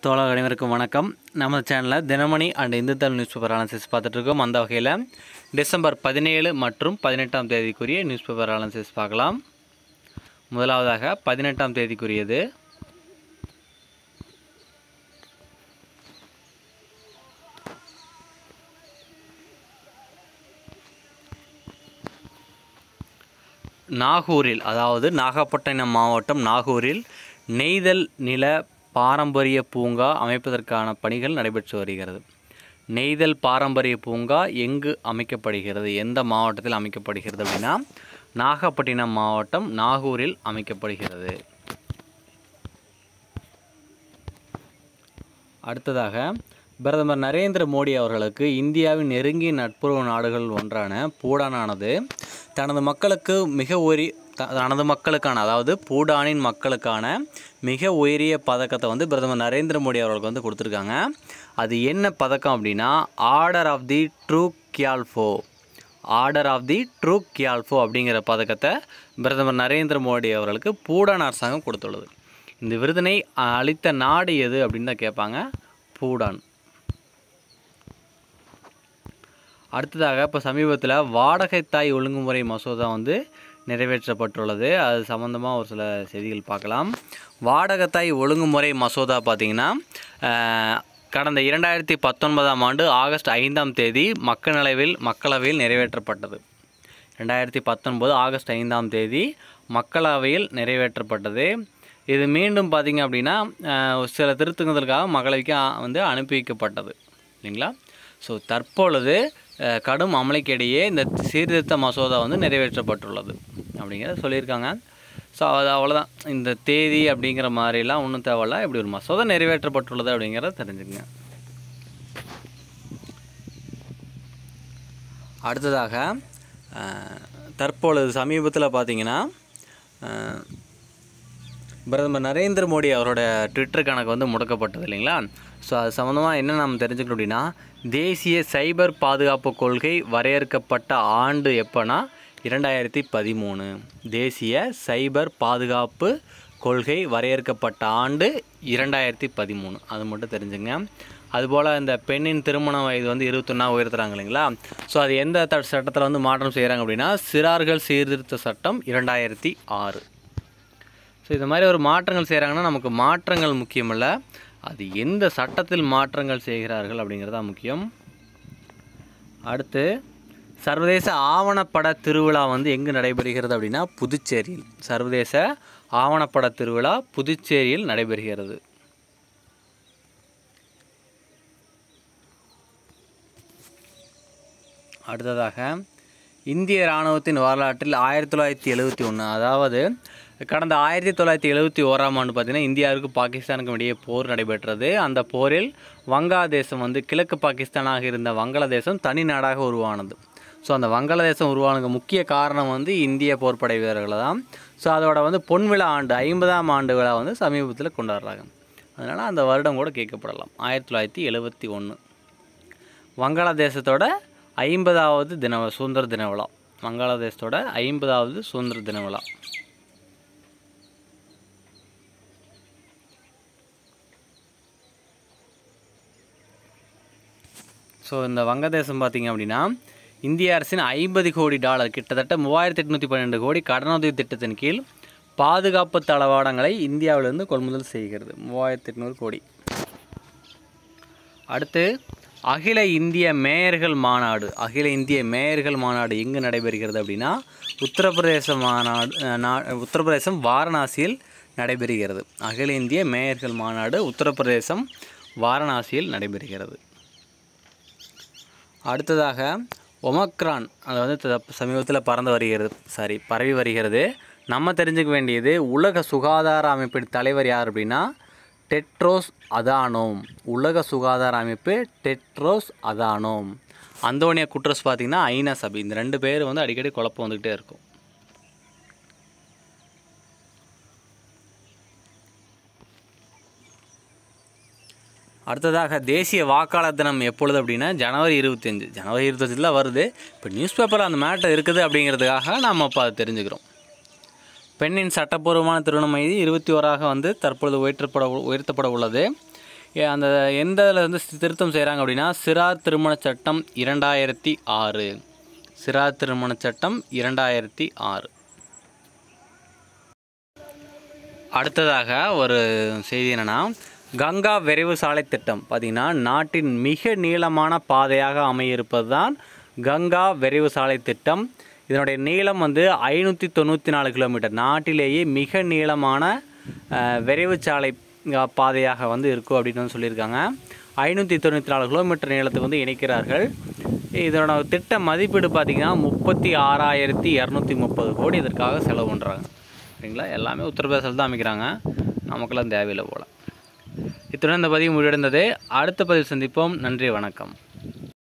தோழர் அனைவருக்கும் வணக்கம் நம்ம சேனலில் Dinamani and Hindu Tamil news paper analysis பார்த்துட்ருக்கோம் அந்த வகையில் டிசம்பர் பதினேழு மற்றும் பதினெட்டாம் தேதிக்குரிய நியூஸ் பேப்பர் அனாலிசிஸ் பார்க்கலாம் முதலாவதாக பதினெட்டாம் தேதிக்குரியது நாகூரில் அதாவது நாகப்பட்டினம் மாவட்டம் நாகூரில் நெய்தல் நில பாரம்பரிய பூங்கா அமைப்பதற்கான பணிகள் நடைபெற்று வருகிறது நெய்தல் பாரம்பரிய பூங்கா எங்கு அமைக்கப்படுகிறது எந்த மாவட்டத்தில் அமைக்கப்படுகிறது அப்படின்னா நாகப்பட்டினம் மாவட்டம் நாகூரில் அமைக்கப்படுகிறது அடுத்ததாக பிரதமர் நரேந்திர மோடி அவர்களுக்கு இந்தியாவின் நெருங்கிய நட்புறவு நாடுகள் ஒன்றான பூடானானது தனது மக்களுக்கு மிக உயரி த- தனது மக்களுக்கான அதாவது பூடானின் மக்களுக்கான மிக உயரிய பதக்கத்தை வந்து பிரதமர் நரேந்திர மோடி அவர்களுக்கு வந்து கொடுத்துருக்காங்க அது என்ன பதக்கம் அப்படின்னா order of the Druk Gyalpo order of the Druk Gyalpo அப்படிங்கிற பதக்கத்தை பிரதமர் நரேந்திர மோடி அவர்களுக்கு பூடான் அரசாங்கம் கொடுத்துள்ளது இந்த விருதினை அளித்த நாடு எது அப்படின்னு தான் கேட்பாங்க பூடான் அடுத்ததாக இப்போ சமீபத்தில் வாடகை தாய் ஒழுங்குமுறை மசோதா வந்து நிறைவேற்றப்பட்டுள்ளது அது சம்மந்தமாக ஒரு சில செய்திகள் பார்க்கலாம் வாடகத்தாய் ஒழுங்குமுறை மசோதா பார்த்திங்கன்னா அஹ், கடந்த இரண்டாயிரத்தி பத்தொன்பதாம் ஆண்டு ஆகஸ்ட் ஐந்தாம் தேதி மக்களவையில் மக்களவையில் நிறைவேற்றப்பட்டது ரெண்டாயிரத்தி பத்தொன்பது ஆகஸ்ட் ஐந்தாம் தேதி மக்களவையில் நிறைவேற்றப்பட்டது இது மீண்டும் பார்த்திங்க அப்படின்னா அஹ், சில திருத்தங்களுக்காக மக்களவைக்கு அ- வந்து அனுப்பி வைக்கப்பட்டது இல்லைங்களா ஸோ தற்பொழுது அஹ், கடும் அமளிக்கிடையே இந்த சீர்திருத்த மசோதா வந்து நிறைவேற்றப்பட்டுள்ளது அப்படிங்கிறத சொல்லியிருக்காங்க ஸோ அது அவ்வளோதான் இந்த தேதி அப்படிங்கிற மாதிரிலாம் ஒன்றும் தேவையில்ல இப்படி ஒரு மசோதா நிறைவேற்றப்பட்டுள்ளது அப்படிங்கிறத தெரிஞ்சுக்கங்க அடுத்ததாக அஹ், தற்பொழுது சமீபத்தில் பார்த்தீங்கன்னா அஹ், பிரதமர் நரேந்திர மோடி அவரோட ட்விட்டர் கணக்கு வந்து முடக்கப்பட்டது இல்லைங்களா ஸோ அது சம்மந்தமாக என்ன நம்ம தெரிஞ்சுக்கணும் அப்படின்னா தேசிய சைபர் பாதுகாப்பு கொள்கை வரையறுக்கப்பட்ட ஆண்டு எப்போனா இரண்டாயிரத்தி பதிமூணு தேசிய சைபர் பாதுகாப்பு கொள்கை வரையறுக்கப்பட்ட ஆண்டு இரண்டாயிரத்தி பதிமூணு அது மட்டும் தெரிஞ்சுங்க அதுபோல் இந்த பெண்ணின் திருமண வயது வந்து இருபத்தொன்னா உயர்த்துறாங்க இல்லைங்களா ஸோ அது எந்த த சட்டத்தில் வந்து மாற்றம் செய்கிறாங்க அப்படின்னா சிறார்கள் சீர்திருத்த சட்டம் இரண்டாயிரத்தி ஆறு ஸோ இந்த மாதிரி ஒரு மாற்றங்கள் செய்கிறாங்கன்னா நமக்கு மாற்றங்கள் முக்கியமல்ல அது எந்த சட்டத்தில் மாற்றங்கள் செய்கிறார்கள் அப்படிங்கிறது தான் முக்கியம் அடுத்து சர்வதேச ஆவணப்பட திருவிழா வந்து எங்கு நடைபெறுகிறது அப்படின்னா புதுச்சேரியில் சர்வதேச ஆவணப்பட திருவிழா புதுச்சேரியில் நடைபெறுகிறது அடுத்ததாக இந்திய இராணுவத்தின் வரலாற்றில் ஆயிரத்தி தொள்ளாயிரத்தி எழுவத்தி ஒன்று அதாவது கடந்த ஆயிரத்தி தொள்ளாயிரத்தி எழுவத்தி ஓராம் ஆண்டு பார்த்திங்கன்னா இந்தியாவுக்கும் பாகிஸ்தானுக்கும் இடையே போர் நடைபெற்றது அந்த போரில் வங்காளதேசம் வந்து கிழக்கு பாகிஸ்தானாக இருந்த வங்காளதேசம் தனி நாடாக உருவானது ஸோ அந்த வங்காளதேசம் உருவானதுக்கு முக்கிய காரணம் வந்து இந்திய போர்ப்படை வீரர்கள் தான் ஸோ அதோட வந்து பொன்விழா ஆண்டு ஐம்பதாம் ஆண்டு விழா வந்து சமீபத்தில் கொண்டாடுறாங்க அதனால் அந்த வருடம் கூட கேட்கப்படலாம் ஆயிரத்தி தொள்ளாயிரத்தி எழுவத்தி ஒன்று வங்காளதேசத்தோட ஐம்பதாவது தின சுதந்திர தின விழா வங்காளதேசத்தோட ஐம்பதாவது சுதந்திர தின விழா ஸோ இந்த வங்கதேசம் பார்த்தீங்க அப்படின்னா இந்திய அரசின் ஐம்பது கோடி டாலர் கிட்டத்தட்ட மூவாயிரத்தி எட்நூற்றி பன்னெண்டு கோடி கடனுதவி திட்டத்தின் கீழ் பாதுகாப்பு தளவாடங்களை இந்தியாவிலிருந்து கொள்முதல் செய்கிறது மூவாயிரத்தி எட்நூறு கோடி அடுத்து அகில இந்திய மேயர்கள் மாநாடு அகில இந்திய மேயர்கள் மாநாடு எங்கு நடைபெறுகிறது அப்படின்னா உத்தரப்பிரதேச மாநாடு அஹ், நா- உத்தரப்பிரதேசம் வாரணாசியில் நடைபெறுகிறது அகில இந்திய மேயர்கள் மாநாடு உத்தரப்பிரதேசம் வாரணாசியில் நடைபெறுகிறது அடுத்ததாக ஒமக்ரான் அது வந்து த- சமீபத்தில் பறந்து வருகிறது சாரி பரவி வருகிறது நம்ம தெரிஞ்சுக்க வேண்டியது உலக சுகாதார அமைப்பின் தலைவர் யார் அப்படின்னா டெட்ரோஸ் அதானோம் உலக சுகாதார அமைப்பு டெட்ரோஸ் அதானோம் அந்தோனியா குட்ரஸ் பார்த்திங்கன்னா ஐநா சபை இந்த ரெண்டு பேர் வந்து அடிக்கடி குழப்பம் வந்துக்கிட்டே இருக்கும் அடுத்ததாக தேசிய வாக்காளர் தினம் எப்பொழுது அப்படின்னா ஜனவரி இருபத்தஞ்சு ஜனவரி இருபத்தஞ்சில் வருது இப்போ நியூஸ் பேப்பரில் அந்த மேட்டர் இருக்குது அப்படிங்கிறதுக்காக நம்ம இப்போ அதை தெரிஞ்சுக்கிறோம் பெண்ணின் சட்டப்பூர்வமான திருமண வயது இருபத்தி ஓராக வந்து தற்பொழுது உயர்த்தப்பட உயர்த்தப்பட உள்ளது ஏ, அந்த எந்த இதில் வந்து திருத்தம் செய்கிறாங்க அப்படின்னா சிறார் திருமண சட்டம் இரண்டாயிரத்தி ஆறு சிறார் திருமண சட்டம் இரண்டாயிரத்தி ஆறு அடுத்ததாக ஒரு செய்தி என்னென்னா கங்கா விரைவு சாலை திட்டம் பார்த்திங்கன்னா நாட்டின் மிக நீளமான பாதையாக அமையிருப்பது தான் கங்கா விரைவு சாலை திட்டம் இதனுடைய நீளம் வந்து ஐநூற்றி தொண்ணூற்றி நாலு கிலோமீட்டர் நாட்டிலேயே மிக நீளமான அஹ், விரைவு சாலை அஹ், பாதையாக வந்து இருக்கும் அப்படின்னு வந்து சொல்லியிருக்காங்க ஐநூற்றி தொண்ணூற்றி நாலு கிலோமீட்டர் நீளத்துக்கு வந்து இணைக்கிறார்கள் இதனோட திட்ட மதிப்பீடு பார்த்திங்கன்னா முப்பத்தி ஆறாயிரத்தி இரநூத்தி முப்பது கோடி இதற்காக செலவு பண்ணுறாங்க சரிங்களா எல்லாமே உத்தரப்பிரதேசத்தில் தான் அமைக்கிறாங்க நமக்கெல்லாம் தேவையில்லை போல் இத்துடன் இந்த பதிவு முடிவடைந்தது அடுத்த பதிவு சந்திப்போம் நன்றி வணக்கம்